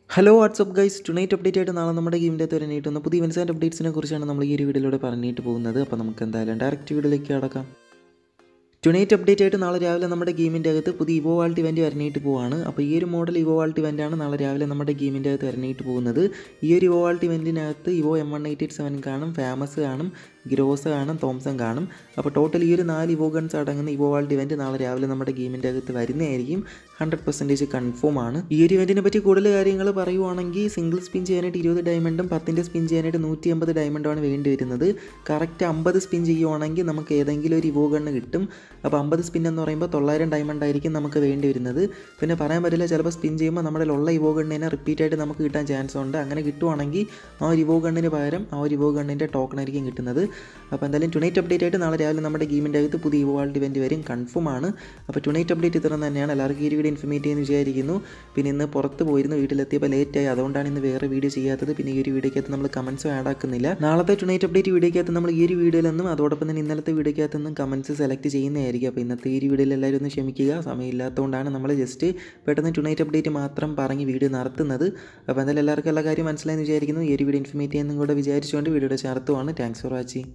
hello what's up guys tonight update ആയിട്ട് നാളെ നമ്മുടെ ഗെയിമിൻ്റെ അകത്ത് വരാനായിട്ട് പുതിയ ഇവൻസ് ആൻഡ് അപ്ഡേറ്റ്സിനെ കുറിച്ചാണ് നമ്മൾ ഈ ഒരു വീഡിയോയിലൂടെ പറഞ്ഞിട്ട് പോകുന്നത് അപ്പോൾ നമുക്ക് എന്തായാലും ഡയറക്റ്റ് വീഡിയോയിലേക്ക് കടക്കാം ടുനൈറ്റ് അപ്ഡേറ്റ് ആയിട്ട് നാളെ രാവിലെ നമ്മുടെ ഗെയിമിൻ്റെ അകത്ത് പുതിയ ഇവോ വാൾട്ട് ഇവൻറ്റ് വരണിയിട്ട് പോവാണ് അപ്പോൾ ഈ ഒരു മോഡൽ ഇവോ വാൾട്ട് ഇവൻ്റാണ് നാളെ രാവിലെ നമ്മുടെ ഗെയിമിൻ്റെ അകത്ത് വരണിയിട്ട് പോകുന്നത് ഈ ഒരു ഇവോ വാൾട്ട് ഇവൻറ്റിനകത്ത് evo M one eight eight seven കാണും ഫേമസ് കാണും ഗ്രോസ് കാണും തോംസൺ കാണും അപ്പോൾ ടോട്ടൽ ഈ ഒരു നാല് ഇവോ ഗൺസ് അടങ്ങുന്ന ഇവോ വാൾട്ട് ഇവൻറ്റ് നാളെ രാവിലെ നമ്മുടെ ഗെയിമിൻ്റെ അകത്ത് വരുന്നതായിരിക്കും ഹൺഡ്രഡ് പെർസെൻറ്റേജ് കൺഫേം ആണ് ഈ ഒരു ഇവൻറ്റിനെ പറ്റി കൂടുതൽ കാര്യങ്ങൾ പറയുവാണെങ്കിൽ സിംഗിൾ സ്പിൻ ചെയ്യാനായിട്ട് ഇരുപത് ഡയമണ്ടും പത്തിൻ്റെ സ്പിൻ ചെയ്യാനായിട്ട് നൂറ്റി അമ്പത് ഡയമണ്ടുമാണ് വേണ്ടി വരുന്നത് കറക്റ്റ് അമ്പത് സ്പിൻ ചെയ്യുവാണെങ്കിൽ നമുക്ക് ഏതെങ്കിലും ഒരു ഇവോ ഗണ്ണ് കിട്ടും അപ്പോൾ അമ്പത് സ്പിൻ എന്ന് പറയുമ്പോൾ തൊള്ളായിരം ഡയമണ്ട് ആയിരിക്കും നമുക്ക് വേണ്ടി വരുന്നത് പിന്നെ പറയാൻ പറ്റില്ല ചിലപ്പോൾ സ്പിൻ ചെയ്യുമ്പോൾ നമ്മുടെ ഉള്ള ഇവോ ഗണ്ണിനെ റിപ്പീറ്റ് ആയിട്ട് നമുക്ക് കിട്ടാൻ ചാൻസ് ഉണ്ട് അങ്ങനെ കിട്ടുവാണെങ്കിൽ ആ ഒരു ഇവോ ഗണ്ണിന് പകരം ആ ഒരു ഇവോ ഗണ്ണിൻ്റെ ടോക്കൺ ആയിരിക്കും കിട്ടുന്നത് അപ്പോൾ എന്തായാലും ടുനൈറ്റ് അപ്ഡേറ്റ് ആയിട്ട് നാളെ രാവിലെ നമ്മുടെ ഗെയിമിൻ്റെ അകത്ത് പുതിയ ഇവോ വാൾട്ട് ഇവൻറ്റ് വരും കൺഫേം ആണ് അപ്പോൾ ടുനൈറ്റ് അപ്ഡേറ്റ് ഇത്ര തന്നെയാണ് എല്ലാവർക്കും ഈ ഒരു വീഡിയോ ഇൻഫർമേറ്റ് ചെയ്യുന്നു വിചാരിക്കുന്നു പിന്നെ ഇന്ന് പുറത്ത് പോയിരുന്നു വീട്ടിലെത്തിയപ്പോൾ ലേറ്റ് ആയി അതുകൊണ്ടാണ് ഇന്ന് വേറെ വീഡിയോ ചെയ്യാത്തത് പിന്നെ ഈ ഒരു വീഡിയോക്കകത്ത് നമ്മൾ കമൻസും ആഡ് ആക്കുന്നില്ല നാളത്തെ ടുനൈറ്റ് അപ്ഡേറ്റ് വീഡിയോക്കകത്ത് നമ്മൾ ഈ ഒരു വീഡിയോയിൽ നിന്നും അതോടൊപ്പം തന്നെ ഇന്നലത്തെ വീഡിയോക്കകത്ത് നിന്നും കമൻസ് സെലക്ട് ചെയ്യുന്നതായിരിക്കും അപ്പോൾ ഇന്നത്തെ ഈ ഒരു വീഡിയോയിൽ എല്ലാവരും ഒന്ന് ക്ഷമിക്കുക സമയമില്ലാത്തതുകൊണ്ടാണ് നമ്മൾ ജസ്റ്റ് പെട്ടെന്ന് ടുനൈറ്റ് അപ്ഡേറ്റ് മാത്രം പറഞ്ഞ് വീഡിയോ നടത്തുന്നത് അപ്പോൾ എന്തായാലും എല്ലാവർക്കും എല്ലാ കാര്യം മനസ്സിലായെന്ന് വിചാരിക്കുന്നു ഈ ഒരു വീഡിയോ ഇൻഫർമേറ്റ് ചെയ്യുന്നതും കൂടെ വിചാരിച്ചുകൊണ്ട് വീഡിയോയുടെ ചേർത്തുവാണ് താങ്ക്സ് ഫോർ വാച്ചിങ്